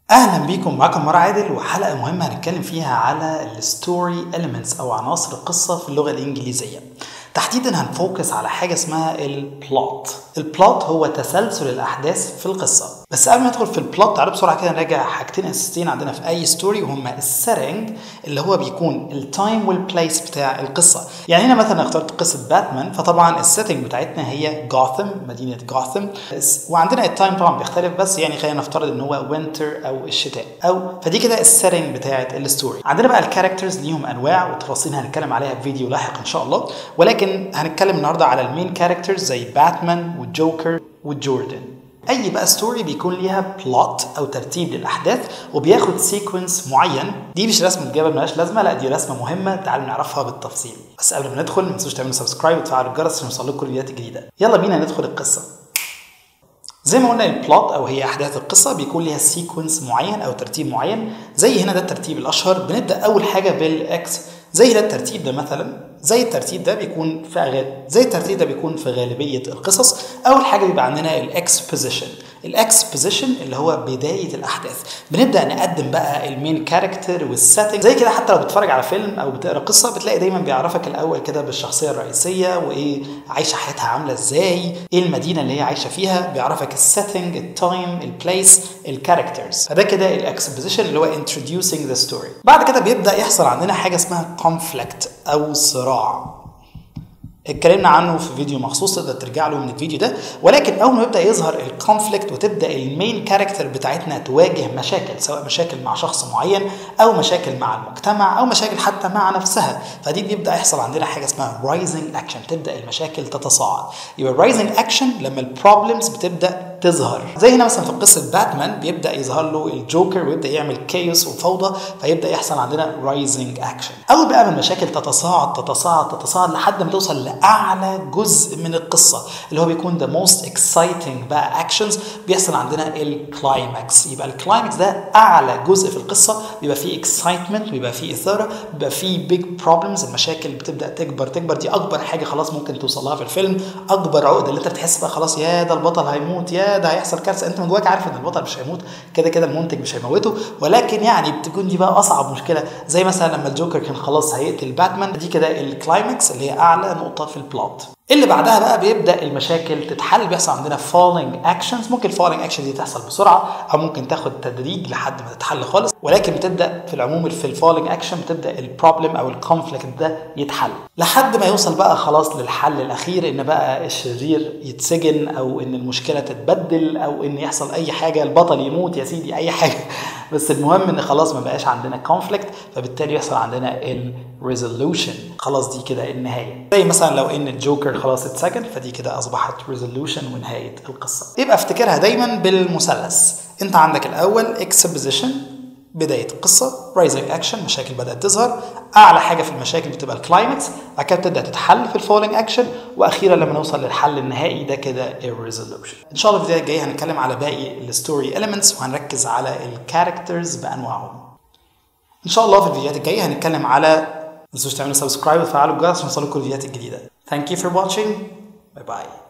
اهلا بيكم معاكم مروه عادل وحلقه مهمه هنتكلم فيها على الستوري elements او عناصر القصه في اللغه الانجليزيه تحديدا هنفوكس على حاجه اسمها البلوت البلوت هو تسلسل الاحداث في القصه بس قبل ما ندخل في البلوت تعالوا بسرعه كده نراجع حاجتين اساسيتين عندنا في اي ستوري وهما السيتنج اللي هو بيكون التايم والبليس بتاع القصه يعني هنا مثلا اخترت قصه باتمان فطبعا السيتنج بتاعتنا هي جوثم مدينه جوثم وعندنا التايم طبعا بيختلف بس يعني خلينا نفترض ان هو وينتر او الشتاء او فدي كده السيتنج بتاعت الستوري عندنا بقى الكاركترز ليهم انواع وتفاصيل هنتكلم عليها في فيديو لاحق ان شاء الله ولكن هنتكلم النهارده على المين كاركترز زي باتمان والجوكر وجوردن اي بقى ستوري بيكون ليها بلوت او ترتيب للاحداث وبياخد سيكونس معين دي مش رسمه جابه ملهاش لازمه لا دي رسمه مهمه تعالوا نعرفها بالتفصيل بس قبل ما ندخل ما تنسوش تعملوا سبسكرايب وتفعلوا الجرس عشان يوصل لكم الفيديوهات الجديده يلا بينا ندخل القصه زي ما قلنا البلوت او هي احداث القصه بيكون ليها سيكونس معين او ترتيب معين زي هنا ده الترتيب الاشهر بنبدا اول حاجه بالاكس زي ده الترتيب ده مثلا زي الترتيب ده بيكون في غال... زي الترتيب ده بيكون في غالبيه القصص اول حاجه بيبقى عندنا الاكسبوزيشن الاكسبوزيشن اللي هو بدايه الاحداث بنبدا نقدم بقى المين كاركتر والسيتنج زي كده حتى لو بتتفرج على فيلم او بتقرا قصه بتلاقي دايما بيعرفك الاول كده بالشخصيه الرئيسيه وايه عايشه حياتها عامله ازاي ايه المدينه اللي هي عايشه فيها بيعرفك السيتنج التايم البليس الكاركترز فده كده الاكسبوزيشن اللي هو introducing the story بعد كده بيبدا يحصل عندنا حاجه اسمها conflict او صراع اتكلمنا عنه في فيديو مخصوص تقدر ترجع له من الفيديو ده ولكن اول ما يبدا يظهر الكونفليكت وتبدا المين كاركتر بتاعتنا تواجه مشاكل سواء مشاكل مع شخص معين او مشاكل مع المجتمع او مشاكل حتى مع نفسها فدي بيبدا يحصل عندنا حاجه اسمها رايزنج اكشن تبدا المشاكل تتصاعد يبقى الرايزنج اكشن لما البروبلمز بتبدا تظهر زي هنا مثلا في قصه باتمان بيبدا يظهر له الجوكر ويبدا يعمل كيوس وفوضى فيبدا يحصل عندنا رايزنج اكشن اول بقى ما المشاكل تتصاعد تتصاعد تتصاعد لحد ما توصل لاعلى جزء من القصه اللي هو بيكون ذا موست اكسايتنج بقى اكشنز بيحصل عندنا الكلايماكس يبقى الكلايماكس ده اعلى جزء في القصه بيبقى فيه اكسايتمنت بيبقى فيه اثاره بيبقى فيه بيج بروبلمز المشاكل بتبدا تكبر تكبر دي اكبر حاجه خلاص ممكن توصل لها في الفيلم اكبر عقده اللي انت بتحس بقى خلاص يا ده البطل هيموت يا ده هيحصل كارثه انت من جواك عارف ان البطل مش هيموت كده كده المنتج مش هيموته ولكن يعني بتكون دي بقى اصعب مشكله زي مثلا لما الجوكر كان خلاص هيقتل باتمان دي كده الكلايماكس اللي هي اعلى نقطه في البلوت اللي بعدها بقى بيبدا المشاكل تتحل بيحصل عندنا فولينج اكشنز ممكن الفولينج اكشن دي تحصل بسرعه او ممكن تاخد تدريج لحد ما تتحل خالص ولكن بتبدا في العموم في الفولينج اكشن بتبدا البروبلم او الكونفليكت ده يتحل لحد ما يوصل بقى خلاص للحل الاخير ان بقى الشرير يتسجن او ان المشكله تتبدل او ان يحصل اي حاجه البطل يموت يا سيدي اي حاجه بس المهم ان خلاص ما بقاش عندنا كونفليكت فبالتالي يحصل عندنا الريزولوشن خلاص دي كده النهايه زي مثلا لو ان الجوكر خلاص اتسجن فدي كده اصبحت ريزولوشن ونهايه القصه يبقى افتكرها دايما بالمثلث انت عندك الاول اكسبوزيشن بدايه القصه رايزنج اكشن مشاكل بدات تظهر اعلى حاجه في المشاكل بتبقى الكلايمكس بعد كده بتبدا تتحل في الفولينج اكشن واخيرا لما نوصل للحل النهائي ده كده الريزولوشن ان شاء الله في الفيديو الجاي هنتكلم على باقي الستوري اليمنتس وهنركز على الكاركترز بانواعهم ان شاء الله في الفيديوهات الجايه هنتكلم على ما تنسوش تعملوا سبسكرايب وتفعلوا الجرس عشان يوصلكم الفيديوهات الجديده Thank you for watching. Bye bye.